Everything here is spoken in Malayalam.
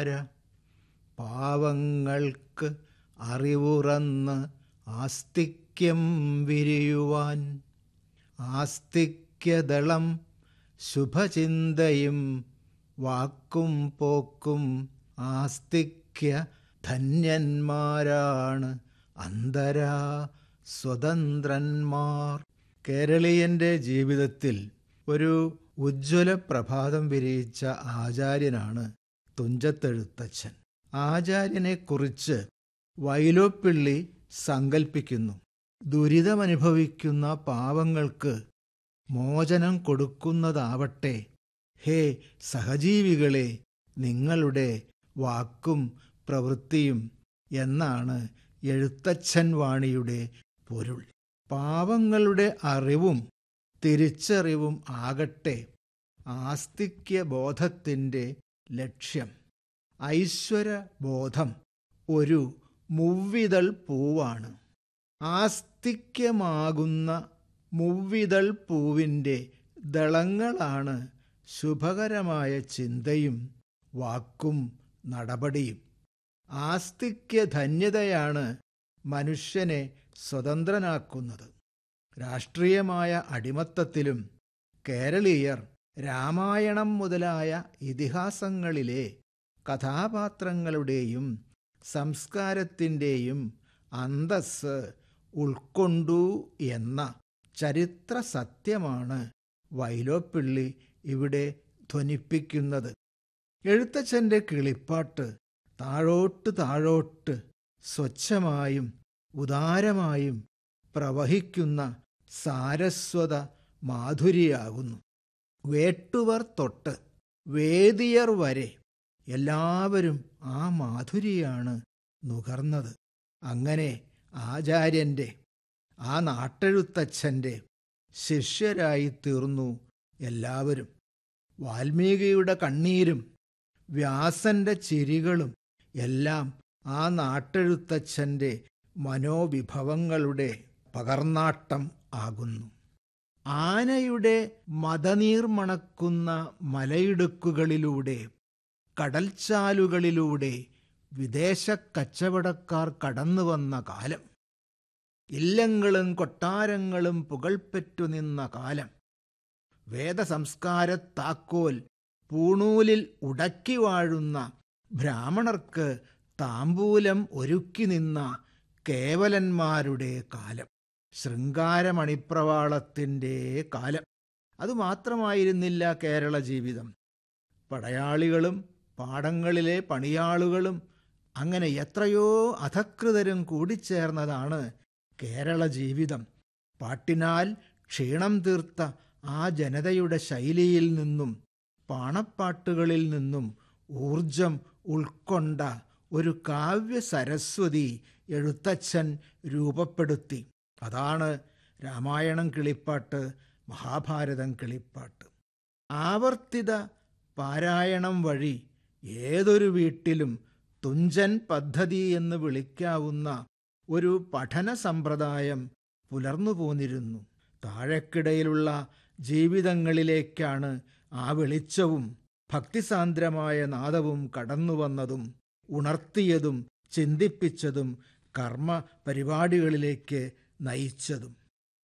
ധന്യന്മാര പാവങ്ങൾക്ക് അറിവുറന്ന് ആസ്തിക്യം വിരിയുവാൻ ആസ്തിക്യദളം ശുഭചിന്തയും വാക്കും പോക്കും ആസ്തിക്യ ധന്യന്മാരാണ് അന്തരാ സ്വതന്ത്രന്മാർ കേരളീയന്റെ ജീവിതത്തിൽ ഒരു ഉജ്ജ്വല പ്രഭാതം വിരിയിച്ച ആചാര്യനാണ് തുഞ്ചത്തെഴുത്തച്ഛൻ ആചാര്യനെക്കുറിച്ച് വൈലോപ്പിള്ളി സങ്കൽപ്പിക്കുന്നു ദുരിതമനുഭവിക്കുന്ന പാവങ്ങൾക്ക് മോചനം കൊടുക്കുന്നതാവട്ടെ ഹേ സഹജീവികളെ നിങ്ങളുടെ വാക്കും പ്രവൃത്തിയും എന്നാണ് എഴുത്തച്ഛൻ വാണിയുടെ പൊരുൾ പാവങ്ങളുടെ അറിവും തിരിച്ചറിവും ആകട്ടെ ആസ്തിക്യബോധത്തിൻ്റെ ലക്ഷ്യം ഐശ്വരബോധം ഒരു മുവ്വിതൾ പൂവാണ് ആസ്തിക്യമാകുന്ന മുവ്വിതൾ പൂവിൻ്റെ ദളങ്ങളാണ് ശുഭകരമായ ചിന്തയും വാക്കും നടപടിയും ആസ്തിക്യധന്യതയാണ് മനുഷ്യനെ സ്വതന്ത്രനാക്കുന്നത് രാഷ്ട്രീയമായ അടിമത്തത്തിലും കേരളീയർ രാമായണം മുതലായ ഇതിഹാസങ്ങളിലെ കഥാപാത്രങ്ങളുടെയും സംസ്കാരത്തിൻ്റെയും അന്തസ് ഉൾക്കൊണ്ടു എന്ന ചരിത്ര സത്യമാണ് വൈലോപ്പിള്ളി ഇവിടെ ധ്വനിപ്പിക്കുന്നത് എഴുത്തച്ഛൻ്റെ കിളിപ്പാട്ട് താഴോട്ട് താഴോട്ട് സ്വച്ഛമായും ഉദാരമായും പ്രവഹിക്കുന്ന സാരസ്വത മാധുരിയാകുന്നു വേട്ടുവർ തൊട്ട് വേദിയർ വരെ എല്ലാവരും ആ മാധുരിയാണ് നുകർന്നത് അങ്ങനെ ആചാര്യൻ്റെ ആ നാട്ടെഴുത്തച്ഛൻ്റെ ശിഷ്യരായി തീർന്നു എല്ലാവരും വാൽമീകിയുടെ കണ്ണീരും വ്യാസന്റെ ചിരികളും എല്ലാം ആ നാട്ടെഴുത്തച്ഛൻ്റെ മനോവിഭവങ്ങളുടെ പകർന്നാട്ടം ആകുന്നു ആനയുടെ മതനീർമണക്കുന്ന മലയിടുക്കുകളിലൂടെ കടൽച്ചാലുകളിലൂടെ വിദേശ കച്ചവടക്കാർ കടന്നു വന്ന കാലം ഇല്ലങ്ങളും കൊട്ടാരങ്ങളും പുകൾപ്പെറ്റു നിന്ന കാലം വേദസംസ്കാരത്താക്കോൽ പൂണൂലിൽ ഉടക്കി വാഴുന്ന ബ്രാഹ്മണർക്ക് താമ്പൂലം ഒരുക്കി നിന്ന കേവലന്മാരുടെ കാലം ശൃംഗാരമണിപ്രവാളത്തിൻ്റെ കാലം അതുമാത്രമായിരുന്നില്ല കേരള ജീവിതം പടയാളികളും പാടങ്ങളിലെ പണിയാളുകളും അങ്ങനെ എത്രയോ അധകൃതരും കൂടിച്ചേർന്നതാണ് കേരള ജീവിതം പാട്ടിനാൽ ക്ഷീണം തീർത്ത ആ ജനതയുടെ ശൈലിയിൽ നിന്നും പാണപ്പാട്ടുകളിൽ നിന്നും ഊർജം ഉൾക്കൊണ്ട ഒരു കാവ്യ സരസ്വതി എഴുത്തച്ഛൻ രൂപപ്പെടുത്തി അതാണ് രാമായണം കിളിപ്പാട്ട് മഹാഭാരതം കിളിപ്പാട്ട് ആവർത്തിത പാരായണം വഴി ഏതൊരു വീട്ടിലും തുഞ്ചൻ പദ്ധതി എന്ന് വിളിക്കാവുന്ന ഒരു പഠന സമ്പ്രദായം പുലർന്നു പോന്നിരുന്നു താഴെക്കിടയിലുള്ള ജീവിതങ്ങളിലേക്കാണ് ആ വെളിച്ചവും ഭക്തിസാന്ദ്രമായ നാദവും കടന്നു വന്നതും ഉണർത്തിയതും ചിന്തിപ്പിച്ചതും കർമ്മ പരിപാടികളിലേക്ക് നയിച്ചതും